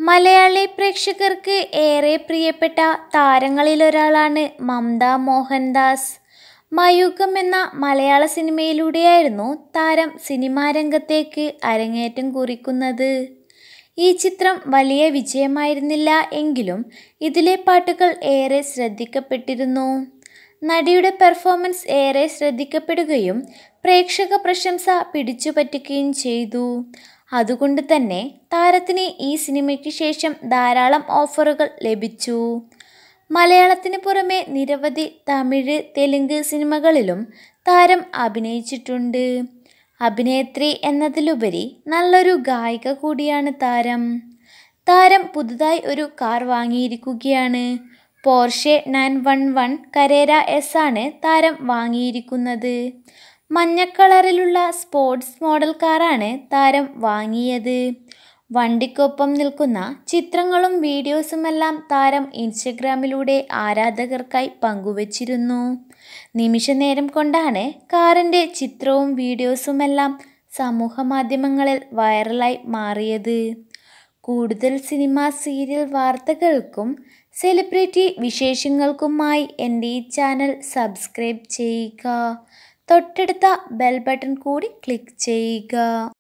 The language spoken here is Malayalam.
മലയാളി പ്രേക്ഷകർക്ക് ഏറെ പ്രിയപ്പെട്ട താരങ്ങളിലൊരാളാണ് മമത മോഹൻദാസ് മയൂഖം എന്ന മലയാള സിനിമയിലൂടെയായിരുന്നു താരം സിനിമാ രംഗത്തേക്ക് അരങ്ങേറ്റം കുറിക്കുന്നത് ഈ ചിത്രം വലിയ വിജയമായിരുന്നില്ല എങ്കിലും ഇതിലെ പാട്ടുകൾ ഏറെ ശ്രദ്ധിക്കപ്പെട്ടിരുന്നു നടിയുടെ പെർഫോമൻസ് ഏറെ ശ്രദ്ധിക്കപ്പെടുകയും പ്രേക്ഷക പ്രശംസ പിടിച്ചുപറ്റുകയും ചെയ്തു അതുകൊണ്ട് തന്നെ താരത്തിന് ഈ സിനിമയ്ക്ക് ശേഷം ധാരാളം ഓഫറുകൾ ലഭിച്ചു മലയാളത്തിന് പുറമെ നിരവധി തമിഴ് തെലുങ്ക് സിനിമകളിലും താരം അഭിനയിച്ചിട്ടുണ്ട് അഭിനേത്രി എന്നതിലുപരി നല്ലൊരു ഗായിക കൂടിയാണ് താരം താരം പുതുതായി ഒരു കാർ വാങ്ങിയിരിക്കുകയാണ് Porsche nine one one Carrera S ആണ് താരം വാങ്ങിയിരിക്കുന്നത് മഞ്ഞ കളറിലുള്ള സ്പോർട്സ് മോഡൽ കാറാണ് താരം വാങ്ങിയത് വണ്ടിക്കൊപ്പം നിൽക്കുന്ന ചിത്രങ്ങളും വീഡിയോസുമെല്ലാം താരം ഇൻസ്റ്റഗ്രാമിലൂടെ ആരാധകർക്കായി പങ്കുവച്ചിരുന്നു നിമിഷ നേരം കൊണ്ടാണ് കാറിൻ്റെ ചിത്രവും വീഡിയോസുമെല്ലാം സമൂഹ മാധ്യമങ്ങളിൽ വൈറലായി മാറിയത് കൂടുതൽ സിനിമ സീരിയൽ വാർത്തകൾക്കും സെലിബ്രിറ്റി വിശേഷങ്ങൾക്കുമായി എൻ്റെ ഈ ചാനൽ സബ്സ്ക്രൈബ് ചെയ്യുക തൊട്ടടുത്ത ബെൽ ബട്ടൺ കൂടി ക്ലിക്ക് ചെയ്യുക